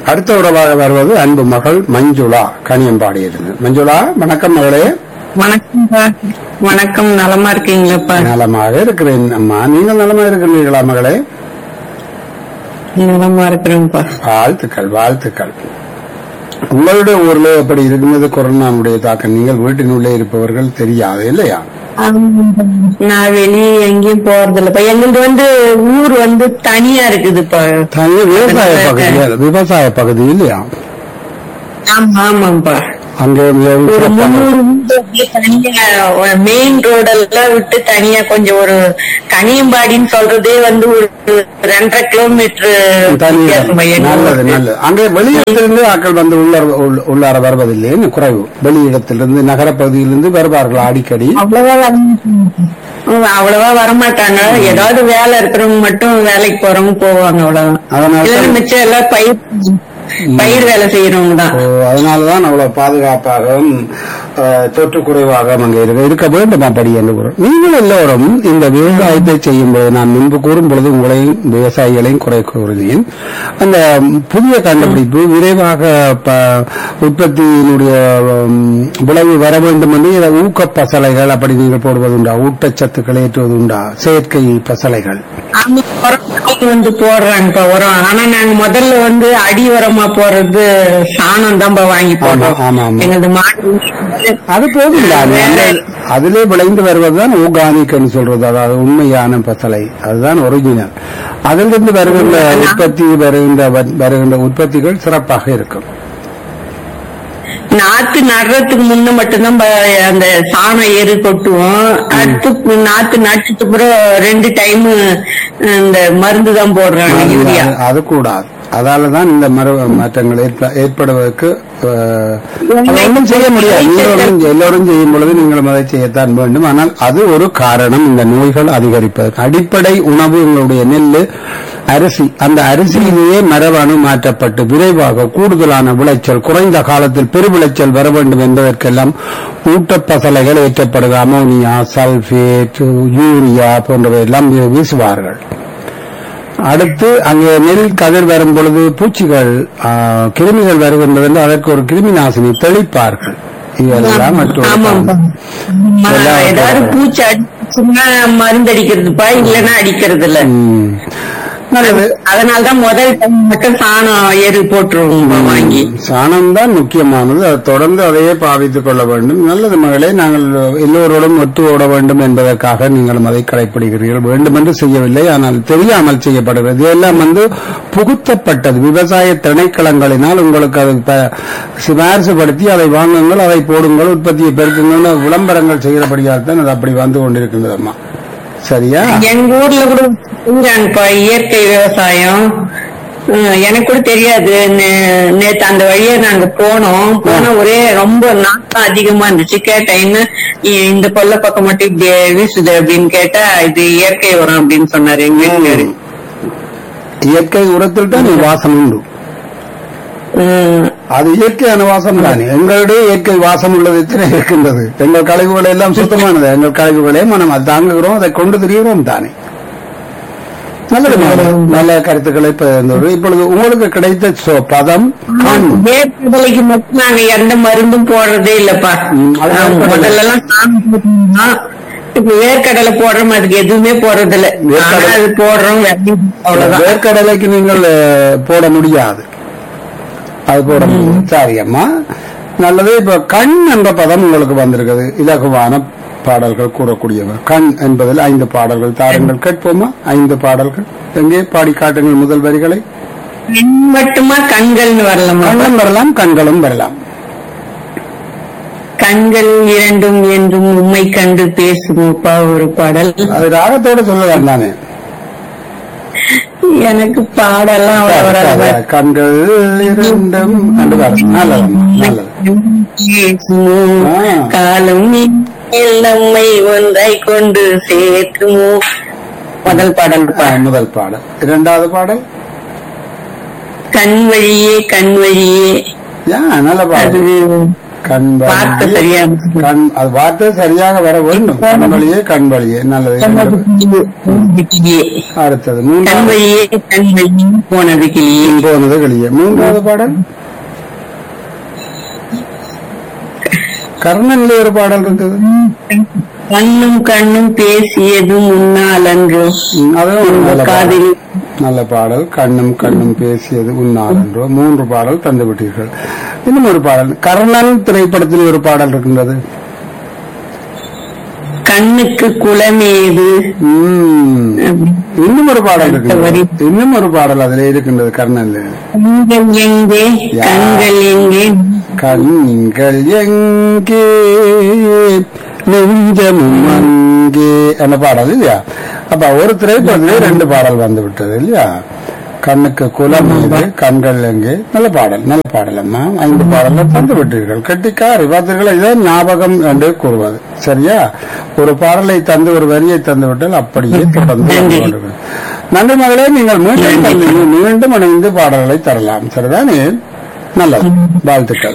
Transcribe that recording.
அடுத்த உறவாக வருவது அன்பு மகள் மஞ்சுளா கனியம்பாடியிலிருந்து மஞ்சுளா வணக்கம் மகளே வணக்கம் வணக்கம் நலமா இருக்கீங்களாப்பா நலமாக இருக்கிறேன் அம்மா நீங்கள் நலமாக இருக்கிறீர்களா மகளே நலமா இருக்கிறேன்ப்பா வாழ்த்துக்கள் வாழ்த்துக்கள் உங்களுடைய ஊர்ல எப்படி இருக்கிறது கொரோனாவுடைய தாக்கம் நீங்கள் வீட்டினுள்ளே இருப்பவர்கள் தெரியாது இல்லையா நான் வெளியே எங்கேயும் போறது இல்லப்பா எங்களுக்கு வந்து ஊர் வந்து தனியா இருக்குதுப்பா தனி விவசாய பகுதி விவசாய பகுதி இல்லையா ஆமா ஆமாப்பா அங்கே மிகவும் ஒரு சிறப்பான- முந்நூறு வீடு அப்படியே தனியா மெயின் ரோடெல்லாம் விட்டு தனியா கொஞ்சம் ஒரு கனியம்பாடின்னு சொல்றதே வந்து ஒரு ரெண்டரை கிலோமீட்டர் தனி வித்தியாசம் நல்லது நல்லது அங்கே வெளியிடத்திலிருந்து ஆட்கள் வந்து உள்ளார உள்ள- உள்ளார வருவதில்லைன்னு குறைவு வெளியிடத்திலிருந்து நகரப்பகுதியிலிருந்து வருவார்கள் அடிக்கடி அவ்வளவா வர- அவ்வளவா வரமாட்டாங்க ஏதாவது வேலை இருக்கிறவங்க மட்டும் வேலைக்கு போறவங்க போவாங்க அவ்வளவுதான் அதனால இல்ல தான் மிச்சம் எல்லாம் பயிர் பயிர் வேலை செய்யறவங்க தான் ஓ, அதனாலதான் அவ்வளவு பாதுகாப்பாகவும் அஹ், தொற்று குறைவாகவும் அங்கே இருக்க இருக்க வேண்டும் அப்படி என்று கூறும் நீங்கள் எல்லோரும் இந்த விவசாயத்தை செய்யும் பொழுது நான் முன்பு கூறும் பொழுது உங்களையும் விவசாயிகளையும் குறை கூறுகிறேன் அந்த புதிய கண்டுபிடிப்பு விரைவாக ப- உற்பத்தியினுடைய உம், விளைவு வர வேண்டும் என்று இதை ஊக்க பசலைகள் அப்படி நீங்கள் போடுவதுண்டா ஊட்டச்சத்துக்கள் ஏற்றுவது உண்டா செயற்கை பசலைகள் ஆமா, உரம் வந்து போடுறாங்கப்பா உரம் ஆனா நாங்க முதல்ல வந்து அடி உரமா போடுறது சாணம் தான்ப்பா வாங்கி ஆமா, ஆமா, போடுறோம் ஆமா. எங்களது மாடு அது போதும் வேற- அதிலே விளைந்து வருவதுதான் ஊகானிக்னு சொல்றது அதாவது உண்மையான பசலை அதுதான் ஒரிஜினல் அதிலிருந்து வருகின்ற உற்பத்தி வருகின்ற வ- வருகின்ற உற்பத்திகள் சிறப்பாக இருக்கும் நாத்து நடுறதுக்கு முன்ன மட்டும்தான் ப- அந்த சாணம் எரு கொட்டுவோம் அடுத்து நாத்து நட்டுட்டு அப்புறம் ரெண்டு டைம் இந்த மருந்து தான் போடுறாங்க யூரியா அது- அது கூடாது அதாலதான் இந்த மர மாற்றங்கள் ஏற்ப- ஏற்படுவதற்கு அஹ், அதை ஒன்றும் செய்ய முடியாது நீங்களும் எல்லோரும் செய்யும் பொழுது நீங்களும் அதை செய்யத்தான் வேண்டும் ஆனால் அது ஒரு காரணம் இந்த நோய்கள் அதிகரிப்பதற்கு அடிப்படை உணவு உங்களுடைய நெல் அரிசி அந்த அரிசியிலேயே மரபணு மாற்றப்பட்டு விரைவாக கூடுதலான விளைச்சல் குறைந்த காலத்தில் பெருவிளைச்சல் வர வேண்டும் என்பதற்கெல்லாம் ஊட்டப்பசலைகள் ஏற்றப்படுது அமோனியா சல்பேட் யூரியா போன்றவை எல்லாம் வீ- வீசுவார்கள் அடுத்து அங்கே நெல் கதிர் வரும் பொழுது பூச்சிகள் ஆ, கிருமிகள் வருகின்றது என்று அதற்கு ஒரு கிருமி நாசினி தெளிப்பார்கள் இதெல்லாம் மற்றொரு ஆமாப்பா காரணம். ஆமா, எல்லாம் ஏதாவது போடுறோம். பூச்சி அடிச்சுன்னா மருந்து அடிக்கிறதுப்பா இல்லைன்னா அடிக்கிறது இல்ல ம். நல்லது அதனாலதான் முதல் டைம் மட்டும் சாணம் எரு போட்டுருவோம் வாங்கி சாணம் தான் முக்கியமானது அது தொடர்ந்து அதையே பாவித்துக் கொள்ள வேண்டும் நல்லது மகளே நாங்கள் எல்லோரோடும் ஒத்து ஓட வேண்டும் என்பதற்காக நீங்களும் அதை கடைபிடிக்கிறீர்கள் வேண்டுமென்று செய்யவில்லை ஆனால் தெரியாமல் செய்யப்படுகிறது இதெல்லாம் வந்து புகுத்தப்பட்டது விவசாய திணைக்களங்களினால் உங்களுக்கு அது ப- சிபாரிசுபடுத்தி அதை வாங்குங்கள் அதை போடுங்கள் உற்பத்தியை பெருக்குங்கள் விளம்பரங்கள் செய்கிறபடியால் தான் அது அப்படி வந்து கொண்டிருக்கின்றது அம்மா சரியா எங்க ஊர்ல கூட செய்யறாங்கப்பா இயற்கை விவசாயம் ஹம், எனக்கு கூட தெரியாது நே- நேத்து அந்த வழியா நாங்க போனோம் போனா ஒரே ரொம்ப நாட்டம் அதிகமா இருந்துச்சு கேட்டேன் என்ன இ- இந்த கொல்லை பக்கம் மட்டும் இப்படி வீசுது அப்படின்னு கேட்டா இது இயற்கை உரம் அப்படின்னு சொன்னாரு எங்க வீட்டுக்காரு இயற்கை உரத்தில் தான் வாசம் உண்டு ஹம், அது இயற்கையான வாசம் தானே எங்களுடைய இயற்கை வாசம் உள்ளது எத்தனை இருக்கின்றது எங்கள் கழிவுகள் எல்லாம் சுத்தமானது எங்கள் கழிவுகளே மனம் அதை தாங்குகிறோம் அதை கொண்டு திரிகிறோம் தானே நல்லது மேடம். நல்ல கருத்துக்களை பகிர்ந்தோடு. இப்பொழுது உங்களுக்கு கிடைத்த சொ- பதம் கண் வேர்க்கடலைக்கு மட்டும் நாங்க எந்த மருந்தும் போடுறதே இல்லப்பா ம், அது வேர்க்கடலை. முதல்ல எல்லாம் சாமி போட்டுருந்தோம். இப்ப வேர்க்கடலை போடுறோம் அதுக்கு எதுவுமே போடுறது இல்ல வேர்க்கடலை. ஆனா அது போடுறோம் வெந்தயம் அவ்வளவுதான் வேர்க்கடலைக்கு நீங்கள் அஹ், போட முடியாது அது போட முடியாது சரி அம்மா நல்லது இப்ப கண் என்ற பதம் உங்களுக்கு வந்திருக்குது இலகுவான பாடல்கள் கூறக்கூடியவர் கண் என்பதில் ஐந்து பாடல்கள் தாருங்கள் கேட்போமா ஐந்து பாடல்கள் எங்கே பாடி காட்டுங்கள் முதல் வரிகளை கண் மட்டுமா கண்கள்னு வரலாமா கண்ணும் வரலாம் கண்களும் வரலாம் கண்கள் இரண்டும் என்றும் உண்மை கண்டு பேசுமோப்பா ஒரு பாடல் அது ராகத்தோட சொல்லலாம் தானே எனக்கு பாடலாம் அவ்வளவு வராது. கண்கள் இரண்டும் கண்டு வரும். நல்லதம்மா நல்லது பேசுமோ ஆ. காலம் இனிமேல் நம்மை ஒன்றாய் கொண்டு சேர்க்குமோ முதல் பாடல் ஆ, முதல் பாடல் இரண்டாவது பாடல் கண் வழியே கண் வழியே யா நல்ல அது பாடல் கண் வார்த்தை வழியே சரியா கண் அது வார்த்தை சரியாக வர வேண்டும் கண் வழியே கண் வழியே நல்லது போனது கிளியே அடுத்தது கண் மூன்றாவது வழியே கண் வழியே போனது கிளியே போனது வெளியே மூன்றாவது பாடல் கர்ணன்ல ஒரு பாடல் இருக்குது கண்ணும் கண்ணும் பேசியது முன்னால் அன்றோ ம், அதுவும் ஒரு நல்ல பாடல். காதில் நல்ல பாடல் கண்ணும் கண்ணும் பேசியது உன்னார் என்றோ மூன்று பாடல் தந்து விட்டீர்கள் இன்னும் ஒரு பாடல் கர்ணன் திரைப்படத்தில் ஒரு பாடல் இருக்கின்றது கண்ணுக்கு குளமேது ம், இன்னும் ஒரு பாடல் அடுத்த வரி. இருக்கின்றது இன்னும் ஒரு பாடல் அதிலே இருக்கின்றது கர்ணன்ல கண்கள் எங்கே யா. கண்கள் எங்கே கண்கள் எங்கே நெஞ்சமும் அங்கே அந்த பாடல் இல்லையா அப்ப ஒரு திரைப்படத்திலே ரெண்டு பாடல் வந்து விட்டது இல்லையா கண்ணுக்கு குலம் இது கண்கள் எங்கே நல்ல பாடல் நல்ல பாடல் அம்மா ஐந்து பாடல்கள் தந்து விட்டீர்கள் கட்டிக்கார் பார்த்தீர்கள் இதான் ஞாபகம் என்று கூறுவது சரியா ஒரு பாடலை தந்து ஒரு வரியை தந்து விட்டால் அப்படியே தொடர்ந்து வந்து கொண்டிருக்கும். நன்றி மகளே நீங்கள் மீண்டும் தந்தீங்க. மீண்டும் இணைந்து பாடல்களை தரலாம் சரிதானே நல்லது வாழ்த்துக்கள்